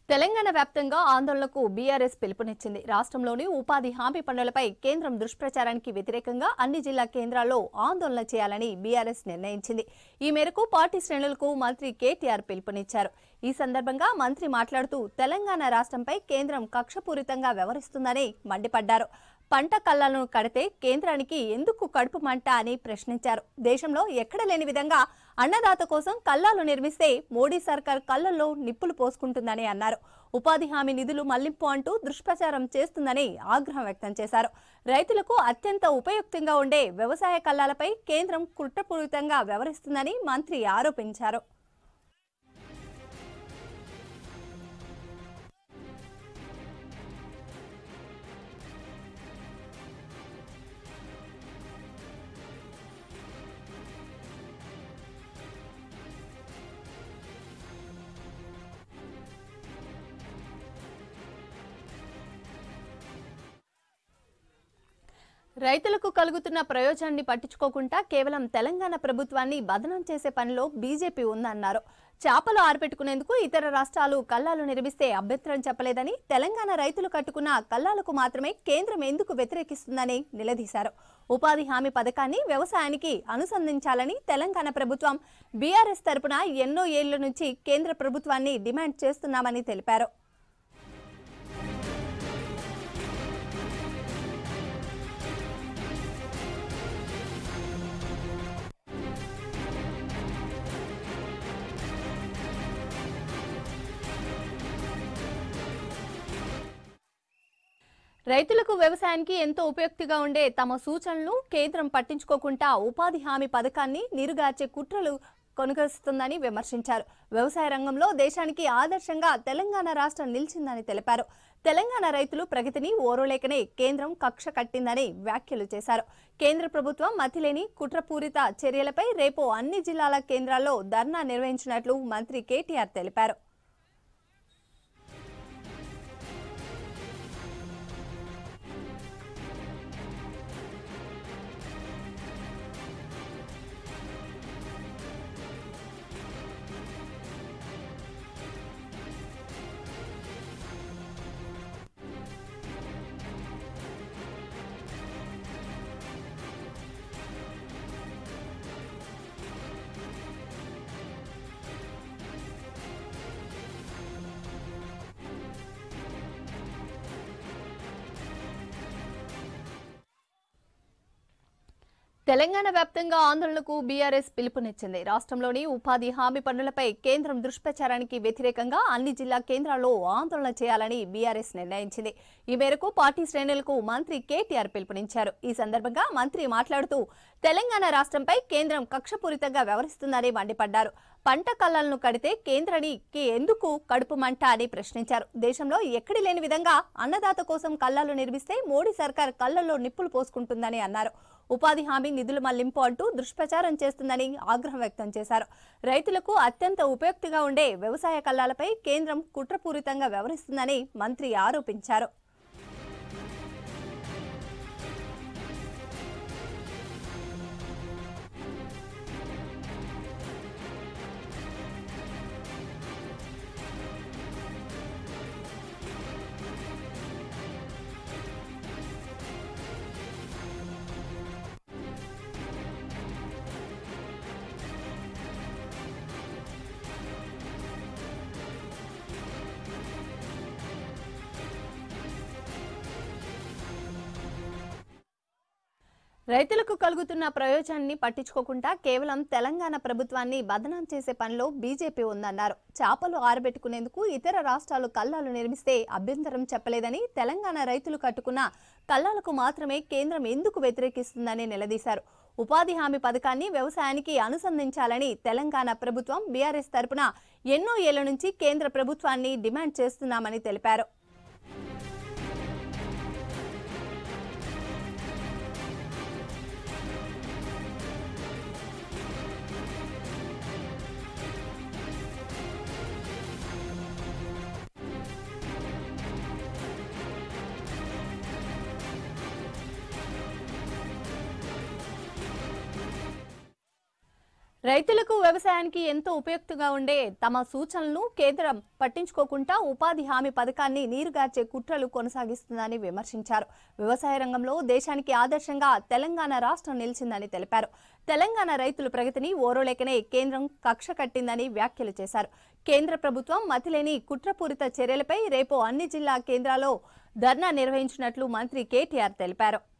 తెలంగాణ వ్యాప్తంగా ఆందోళనకు బీఆర్ఎస్ పిలుపునిచ్చింది రాష్ట్రంలోని ఉపాధి హామీ పనులపై కేంద్రం దుష్ప్రచారానికి వ్యతిరేకంగా అన్ని జిల్లా కేంద్రాల్లో ఆందోళన చేయాలని బీఆర్ఎస్ నిర్ణయించింది ఈ మేరకు పార్టీ శ్రేణులకు మంత్రి కేటీఆర్ పిలుపునిచ్చారు ఈ సందర్భంగా మంత్రి మాట్లాడుతూ తెలంగాణ రాష్ట్రంపై కేంద్రం కక్షపూరితంగా వ్యవహరిస్తుందని మండిపడ్డారు పంట కళ్ళలను కడితే కేంద్రానికి ఎందుకు కడుపు మంట అని ప్రశ్నించారు దేశంలో ఎక్కడ లేని విధంగా అన్నదాత కోసం కల్లాలు నిర్మిస్తే మోడీ సర్కార్ కళ్ళల్లో నిప్పులు పోసుకుంటుందని అన్నారు ఉపాధి హామీ నిధులు మళ్లింపు అంటూ దుష్ప్రచారం చేస్తుందని ఆగ్రహం వ్యక్తం చేశారు రైతులకు అత్యంత ఉపయుక్తంగా ఉండే వ్యవసాయ కల్లాలపై కేంద్రం కుట్రపూరితంగా వ్యవహరిస్తుందని మంత్రి ఆరోపించారు రైతులకు కలుగుతున్న ప్రయోజనాన్ని పట్టించుకోకుండా కేవలం తెలంగాణ ప్రభుత్వాన్ని బదనం చేసే పనిలో బీజేపీ ఉందన్నారు చేపలు ఆరపెట్టుకునేందుకు ఇతర రాష్ట్రాలు కల్లాలు నిర్మిస్తే అభ్యంతరం చెప్పలేదని తెలంగాణ రైతులు కట్టుకున్న కల్లాలకు మాత్రమే కేంద్రం ఎందుకు వ్యతిరేకిస్తుందని నిలదీశారు ఉపాధి హామీ పథకాన్ని వ్యవసాయానికి అనుసంధించాలని తెలంగాణ ప్రభుత్వం బీఆర్ఎస్ తరపున ఎన్నో ఏళ్ల నుంచి కేంద్ర ప్రభుత్వాన్ని డిమాండ్ చేస్తున్నామని తెలిపారు రైతులకు వ్యవసాయానికి ఎంతో ఉపయుక్తిగా ఉండే తమ సూచనలు కేంద్రం పట్టించుకోకుండా ఉపాధి హామీ పథకాన్ని నీరుగార్చే కుట్రలు కొనుగొస్తుందని విమర్శించారు వ్యవసాయ రంగంలో దేశానికి ఆదర్శంగా తెలంగాణ రాష్ట్రం నిలిచిందని తెలిపారు తెలంగాణ రైతులు ప్రగతిని ఓరోలేకనే కేంద్రం కక్ష కట్టిందని వ్యాఖ్యలు చేశారు కేంద్ర ప్రభుత్వం మతిలేని కుట్రపూరిత చర్యలపై రేపు అన్ని జిల్లాల కేంద్రాల్లో ధర్నా నిర్వహించినట్లు మంత్రి కేటీఆర్ తెలిపారు తెలంగాణ వ్యాప్తంగా ఆందోళనకు బీఆర్ఎస్ పిలుపునిచ్చింది రాష్ట్రంలోని ఉపాధి హామీ పనులపై కేంద్రం దుష్ప్రచారానికి వ్యతిరేకంగా అన్ని జిల్లా కేంద్రాల్లో ఆందోళన చేయాలని బీఆర్ఎస్ నిర్ణయించింది ఈ మేరకు పార్టీ శ్రేణులకు మంత్రి కేటీఆర్ పిలుపునిచ్చారు ఈ సందర్భంగా మంత్రి మాట్లాడుతూ తెలంగాణ రాష్ట్రంపై కేంద్రం కక్షపూరితంగా వ్యవహరిస్తుందని మండిపడ్డారు పంట కళ్ళలను కడితే కేంద్రానికి ఎందుకు కడుపు మంట అని ప్రశ్నించారు దేశంలో ఎక్కడి లేని విధంగా అన్నదాత కోసం కళ్ళాలు నిర్మిస్తే మోడీ సర్కార్ కళ్ళల్లో నిప్పులు పోసుకుంటుందని అన్నారు ఉపాధి హామీ నిధులు మళ్లింపు అంటూ దుష్ప్రచారం చేస్తుందని ఆగ్రహం వ్యక్తం చేశారు రైతులకు అత్యంత ఉపయుక్తిగా ఉండే వ్యవసాయ కల్లాలపై కేంద్రం కుట్రపూరితంగా వ్యవహరిస్తుందని మంత్రి ఆరోపించారు రైతులకు కలుగుతున్న ప్రయోజనాన్ని పట్టించుకోకుండా కేవలం తెలంగాణ ప్రభుత్వాన్ని బదనాం చేసే పనిలో బీజేపీ ఉందన్నారు చేపలు ఆరబెట్టుకునేందుకు ఇతర రాష్ట్రాలు కల్లాలు నిర్మిస్తే అభ్యంతరం చెప్పలేదని తెలంగాణ రైతులు కట్టుకున్న కల్లాలకు మాత్రమే కేంద్రం ఎందుకు వ్యతిరేకిస్తుందని నిలదీశారు ఉపాధి హామీ పథకాన్ని వ్యవసాయానికి అనుసంధించాలని తెలంగాణ ప్రభుత్వం బీఆర్ఎస్ తరపున ఎన్నో ఏళ్ల నుంచి కేంద్ర ప్రభుత్వాన్ని డిమాండ్ చేస్తున్నామని తెలిపారు రైతులకు వ్యవసాయానికి ఎంతో ఉపయుక్తంగా ఉండే తమ సూచనలను కేంద్రం పట్టించుకోకుండా ఉపాధి హామీ పథకాన్ని నీరుగార్చే కుట్రలు కొనసాగిస్తుందని విమర్శించారు వ్యవసాయ రంగంలో దేశానికి ఆదర్శంగా తెలంగాణ రాష్ట్రం నిలిచిందని తెలిపారు తెలంగాణ రైతుల ప్రగతిని ఓరోలేకనే కేంద్రం కక్ష కట్టిందని వ్యాఖ్యలు చేశారు కేంద్ర ప్రభుత్వం మతిలేని కుట్రపూరిత చర్యలపై రేపు అన్ని జిల్లా కేంద్రాల్లో ధర్నా నిర్వహించినట్లు మంత్రి కేటీఆర్ తెలిపారు